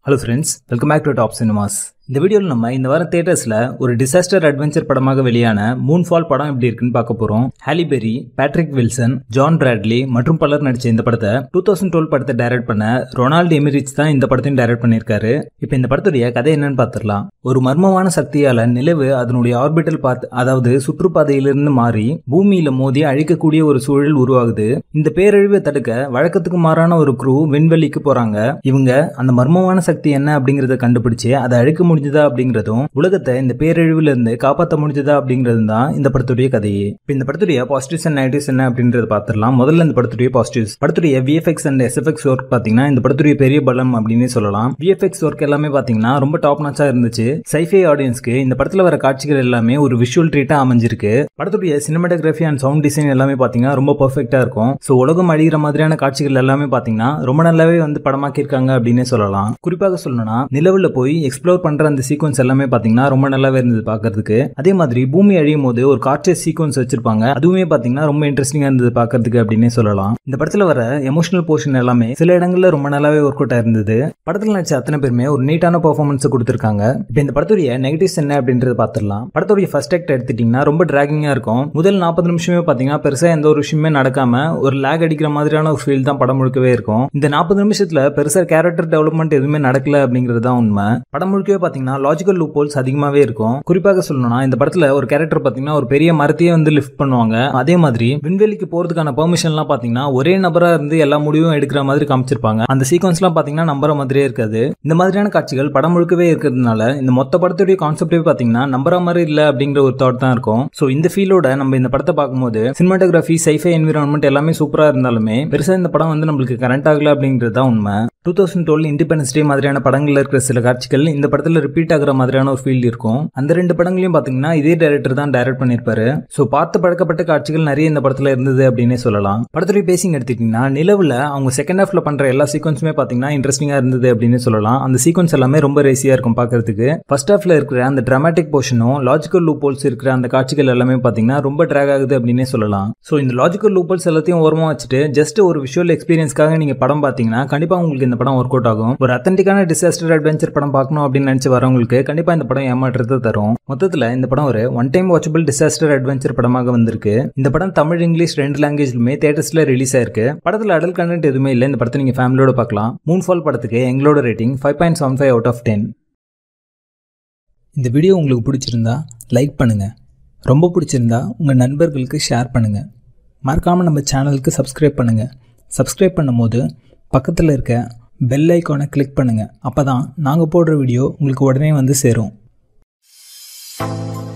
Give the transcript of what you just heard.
hello friends welcome back to top cinemas இந்த வீடியோவில் நம்ம இந்த வாரம் தேட்டர்ஸில் ஒரு டிசாஸ்டர் அட்வென்ச்சர் படமாக வெளியான மூன் ஃபால் படம் எப்படி இருக்குன்னு பார்க்க போகிறோம் Halle Berry Patrick Wilson John Bradley மற்றும் பலர் நடிச்ச இந்த படத்தை டூ தௌசண்ட் டுவெல் படத்தை டைரக்ட் பண்ண ரொனால்டு எமிரிச் தான் இந்த படத்தையும் டைரக்ட் பண்ணியிருக்காரு இப்போ இந்த படத்துடைய கதை என்னன்னு பார்த்துடலாம் ஒரு மர்மமான சக்தியால நிலவு அதனுடைய ஆர்பிட்டல் பாத் அதாவது சுற்றுப்பாதையிலிருந்து மாறி பூமியில மோதி அழிக்கக்கூடிய ஒரு சூழல் உருவாகுது இந்த பேரழிவை தடுக்க வழக்கத்துக்கு மாறான ஒரு குரூ விண்வெளிக்கு போறாங்க இவங்க அந்த மர்மமான சக்தி என்ன அப்படிங்கறத கண்டுபிடிச்சு அதை அழிக்க முடிஞ்சதா அப்படிங்கறதும் உலகத்தை இந்த பேரழிவுல இருந்து காப்பாற்ற முடிஞ்சதா அப்படிங்கறதும் தான் இந்த படத்துடைய கதையே இப்போ இந்த படத்துடைய பாசிட்டிவ்ஸ் அண்ட் நெகட்டிவ்ஸ் என்ன அப்படின்றத பார்த்துடலாம் முதல்ல இந்த படத்துடைய பாசிட்டிவ்ஸ் படத்துடைய விஎஃப்எக்ஸ் அண்ட் எஸ்எஃப்எக்ஸ் ஒர்க் பாத்தீங்கன்னா இந்த படத்துடைய பெரிய பலம் அப்படின்னு சொல்லலாம் விஎஃப்எக்ஸ் ஒர்க் எல்லாமே பாத்தீங்கன்னா ரொம்ப டாப் நாச்சா இருந்துச்சு சைஃபை ஆடியன்ஸ்க்கு இந்த படத்துல வர காட்சிகள் எல்லாமே ஒரு விஷுவல் ட்ரீட்டா அமைஞ்சிருக்கு படத்துடைய சினிமாட்டோகிராஃபி அண்ட் சவுண்ட் டிசைன் எல்லாமே பாத்தீங்கன்னா ரொம்ப பெர்ஃபெக்டா இருக்கும் ஸோ உலகம் அழிகிற மாதிரியான காட்சிகள் எல்லாமே பாத்தீங்கன்னா ரொம்ப நல்லாவே வந்து படமாக்கியிருக்காங்க அப்படின்னே சொல்லலாம் குறிப்பாக சொல்லணும்னா நிலவுல போய் எக்ஸ்ப்ளோர் பண்ற அந்த சீக்வன்ஸ் எல்லாமே பாத்தீங்கன்னா ரொம்ப நல்லாவே இருந்தது பாக்குறதுக்கு அதே மாதிரி பூமி அழியும் போது ஒரு கார்ச்சஸ் சீக்வன்ஸ் வச்சிருப்பாங்க அதுவுமே பாத்தீங்கன்னா ரொம்ப இன்ட்ரெஸ்டிங்கா இருந்தது பாக்குறதுக்கு அப்படின்னே சொல்லலாம் இந்த படத்துல வர எமோஷனல் போர்ஷன் எல்லாமே சில இடங்கள்ல ரொம்ப நல்லாவே ஒர்க் அவுட் ஆயிருந்தது படத்துல நடிச்ச அத்தனை பேருமே ஒரு நீட்டான பெர்ஃபார்மன்ஸ் கொடுத்திருக்காங்க இப்போ இந்த படத்துடைய நெகட்டிவ்ஸ் என்ன அப்படின்றத பார்த்துடலாம் படத்துடைய ஃபர்ஸ்ட் ஆக்ட் எடுத்துட்டீங்கன்னா ரொம்ப டிராகிங்கா இருக்கும் முதல் நாற்பது நிமிஷமே பாத்தீங்கன்னா பெருசா எந்த ஒரு விஷயமே நடக்காம ஒரு லேக் அடிக்கிற மாதிரியான ஒரு ஃபீல் தான் படம் முழுக்கவே இருக்கும் இந்த நாற்பது நிமிஷத்துல பெருசா கேரக்டர் டெவலப்மெண்ட் எதுவுமே நடக்கல அப்படிங்கிறது தான் உண்மை படம் முழுக்கவே பாத்தீங்கன்னா லாஜிக்கல் லூப் ஹோல்ஸ் அதிகமாவே இருக்கும் குறிப்பாக சொல்லணும்னா இந்த படத்துல ஒரு கேரக்டர் பாத்தீங்கன்னா ஒரு பெரிய மரத்தையே வந்து லிஃப்ட் பண்ணுவாங்க அதே மாதிரி விண்வெளிக்கு போறதுக்கான பெர்மிஷன்லாம் பாத்தீங்கன்னா ஒரே நபரா இருந்து எல்லா முடிவும் எடுக்கிற மாதிரி காமிச்சிருப்பாங்க அந்த சீக்வன்ஸ்லாம் பாத்தீங்கன்னா நம்புற மாதிரியே இருக்காது இந்த மாதிரியான காட்சிகள் படம் முழுக்கவே இருக்கிறதுனால இந்த மொத்த படத்துடைய கான்செப்டே பாத்தீங்கன்னா நம்புற மாதிரி இல்ல அப்படிங்கிற ஒரு தாட் தான் இருக்கும் சோ இந்த ஃபீலோட நம்ம இந்த படத்தை பார்க்கும்போது சினிமாட்டோகிராஃபி சைஃபை என்விரான்மெண்ட் எல்லாமே சூப்பரா இருந்தாலுமே பெருசா இந்த படம் வந்து நம்மளுக்கு கரண்ட் ஆகல அப்படிங்கிறது தான் உண்மை two thousand twelve Independence Day மாதிரியான படங்கள்ல இருக்கிற சில காட்சிகள் இந்த படத்துல ரிப்பீட் ஆகுற மாதிரியான ஒரு ஃபீல் இருக்கும் அந்த ரெண்டு படங்களையும் பாத்தீங்கன்னா இதே டைரக்டர் தான் டைரக்ட் பண்ணிருப்பாரு சோ பார்த்து பழக்கப்பட்ட காட்சிகள் நிறைய இந்த படத்துல இருந்தது அப்படின்னே சொல்லலாம் படத்துடைய பேசிங் எடுத்துக்கிட்டீங்கன்னா நிலவுல அவங்க செகண்ட் ஹாஃப்ல பண்ற எல்லா சீக்வன்ஸுமே பாத்தீங்கன்னா இன்ட்ரெஸ்டிங்கா இருந்தது அப்படின்னு சொல்லலாம் அந்த சீக்வன்ஸ் எல்லாமே ரொம்ப ரேசியா இருக்கும் பாக்குறதுக்கு ஃபர்ஸ்ட் ஹாஃப்ல இருக்கிற அந்த டிராமாட்டிக் போர்ஷனும் லாஜிக்கல் லூப்போல்ஸ் இருக்கிற அந்த காட்சிகள் எல்லாமே பாத்தீங்கன்னா ரொம்ப ட்ராக் ஆகுது அப்படின்னே சொல்லலாம் சோ இந்த லாஜிக்கல் லூப்போல்ஸ் எல்லாத்தையும் ஓரமா வச்சுட்டு ஜஸ்ட் ஒரு விஷுவல் எக்ஸ்பீரியன்ஸ்க்காக நீங்க படம் பாத்தீங்கன்னா கண்டிப்பா உங்களுக்கு இந்த படம் ஒர்க் அவுட் ஆகும் ஒரு அத்தன்டிக்கான டிசாஸ்டர் அட்வென்ச்சர் படம் பார்க்கணும் அப்படின்னு நினைச்சு வரவங்களுக்கு கண்டிப்பா இந்த படம் ஏமாற்றத்தை தரும் மொத்தத்துல இந்த படம் ஒரு one time watchable disaster adventure படமாக வந்திருக்கு இந்த படம் தமிழ் இங்கிலீஷ் ரெண்டு லாங்குவேஜ்லுமே தேட்டர்ஸ்ல ரிலீஸ் ஆயிருக்கு படத்துல அடல் கண்டென்ட் எதுவுமே இல்லை இந்த படத்தை நீங்க ஃபேமிலியோட பார்க்கலாம் மூன் ஃபால் படத்துக்கு எங்களோட rating five point seven five out of ten இந்த வீடியோ உங்களுக்கு பிடிச்சிருந்தா லைக் பண்ணுங்க ரொம்ப பிடிச்சிருந்தா உங்க நண்பர்களுக்கு ஷேர் பண்ணுங்க மறக்காம நம்ம சேனலுக்கு சப்ஸ்கிரைப் பண்ணுங்க சப்ஸ்கிரைப் பண்ணும்போது பக்கத்தில் இருக்க பெல் ஐக்கானை கிளிக் பண்ணுங்கள் அப்போ தான் நாங்கள் போடுற வீடியோ உங்களுக்கு உடனே வந்து சேரும்